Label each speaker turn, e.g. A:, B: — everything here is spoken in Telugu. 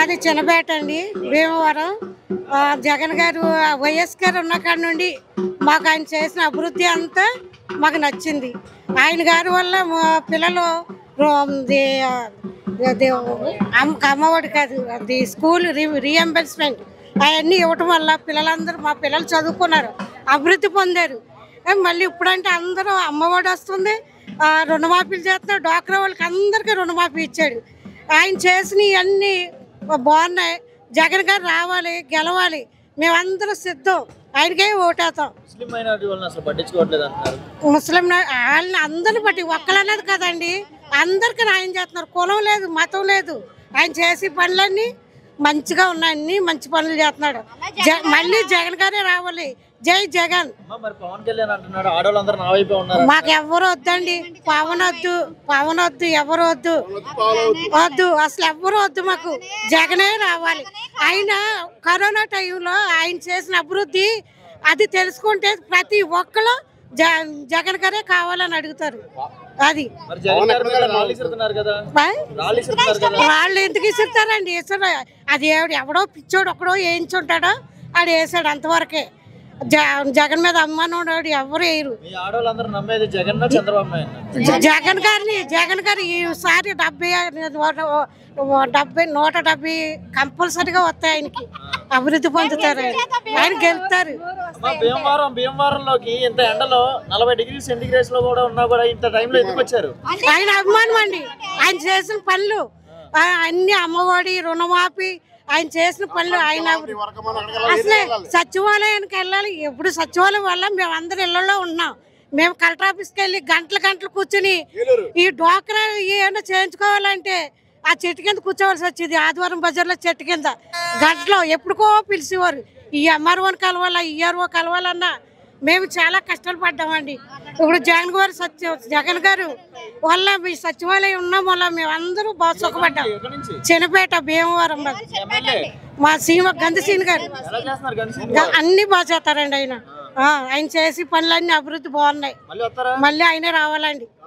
A: మాది చిన్నపేట అండి భీమవరం ఆ, జగన్ గారు ఆ, వైఎస్ గారు ఉన్న కాడ నుండి మాకు ఆయన చేసిన అభివృద్ధి అంతా మాకు నచ్చింది ఆయన గారి వల్ల మా పిల్లలు రో- ది, ఆ, అది అమ్మ అమ్మఒడి కాదు అది స్కూల్ రీ రీఎంబర్స్మెంట్ అవన్నీ ఇవ్వటం వల్ల పిల్లలందరూ మా పిల్లలు చదువుకున్నారు అభివృద్ధి పొందారు ఏ, మళ్ళీ ఇప్పుడంటే అందరూ అమ్మఒడి వస్తుంది ఆ, రుణమాఫీలు చేస్తున్నారు డాక్రా వాళ్ళకి అందరికీ రుణమాఫీ ఇచ్చాడు ఆయన చేసినవి అన్నీ బాగున్నాయి జగన్ గారు రావాలి గెలవాలి మేమందరం సిద్ధం ఆయనకే ఓటేస్తాం
B: ముస్లిం మైనారిటీ వాళ్ళని అసలు పట్టించుకోవట్లేదు అంటున్నారు
A: ముస్లిం నా- వాళ్ళని అందరిని బట్టి ఒక్కలన్నది కదండి అందరికి న్యాయం చేస్తున్నారు కులం లేదు మతం లేదు ఆయన చేసే పనులన్నీ మంచిగా ఉన్నాయి అన్ని మంచి పనులు చేస్తున్నాడు జ- మళ్ళీ జగన్ గారే రావాలి జై జగన్
B: అమ్మా, మరి పవన్ కళ్యాణ్ అంటున్నాడు ఆడవాళ్ళందరూ నా వైపే ఉన్నారు
A: మాకు ఎవరు వద్దండి పవన్ వద్దు పవన్ వద్దు ఎవరు వద్దు వద్దు అసలు ఎవరు వద్దు మాకు జగనే రావాలి ఆయన కరోనా టైంలో ఆయన చేసిన అభివృద్ధి అది తెలుసుకుంటే ప్రతి ఒక్కరు జ జగన్ గారే కావాలని అడుగుతారు అది
B: మరి జగన్ గారి మీద రాళ్ళు ఇస్తున్నారు కదా
A: బా-
B: రాళ్ళు ఇస్తున్నారు కదా
A: వాళ్ళు ఎందుకు ఇస్తారండి ఇస్తారు అది ఎవడు ఎవడో పిచ్చోడు ఒకడో వేయించుంటాడో ఆడు వేసాడు అంతవరకే జ జగన్ మీద అమ్మానోడు ఎవరు వేయరు
B: మీ ఆడవాళ్ళందరూ నమ్మేది జగన్ చంద్రబాబు నాయుడు
A: జ- జగన్ గారిని జగన్ గారు ఈసారి డెబ్బై డెబ్బై నూట డెబ్బై కంపల్సరీగా వస్తాయి ఆయనకి అభివృద్ధి పొందుతారు ఆయన ఆయన గెలుస్తారు
B: అమ్మా భీమవరం భీమవరంలోకి ఇంత ఎండలో నలభై డిగ్రీ సెంటిగ్రేడ్స్ లో కూడా ఉన్నా కూడా ఇంత టైంలో ఎందుకు వచ్చారు
A: ఆయన అభిమానం అండి ఆయన చేసిన పనులు ఆ, అన్ని అమ్మఒడి రుణమాఫీ ఆయన చేసిన పనులు ఆయన అసలే సచివాలయానికి వెళ్ళాలి ఎప్పుడు సచివాలయం వల్ల మేము అందరు ఇళ్లలో ఉన్నాం మేము కలెక్టర్ ఆఫీస్కి వెళ్ళి గంటలు గంటలు కూర్చుని ఈ డోక్రా ఏమైనా చేయించుకోవాలంటే ఆ చెట్టు కింద కూర్చోవలసి వచ్చేది ఆదివారం బజార్లో చెట్టు కింద గంటలో ఎప్పుడుకో పిలిచేవారు ఈ ఎంఆర్ఓని కలవాలా ఈఆర్ఓ కలవాలన్నా మేము చాలా కష్టాలు పడ్డామండి ఇప్పుడు జగన్ గారు సత్య జగన్ గారు వల్ల మీ సచివాలయం ఉన్నాం వల్ల మేము అందరూ బాగా సుఖపడ్డాం
B: ఎక్కడి నుంచి
A: చిన్నపేట భీమవరం మాది.
B: ఎమ్మెల్యే
A: మా సీమ గంధసీని గారు
B: ఎలా చేస్తున్నారు గన్సీన్
A: గా- అన్ని బాగా చేస్తారండి ఆయన ఆ, ఆయన చేసి పనులన్నీ అభివృద్ధి బాగున్నాయి
B: మళ్ళీ వస్తారా
A: మళ్ళీ ఆయనే రావాలండి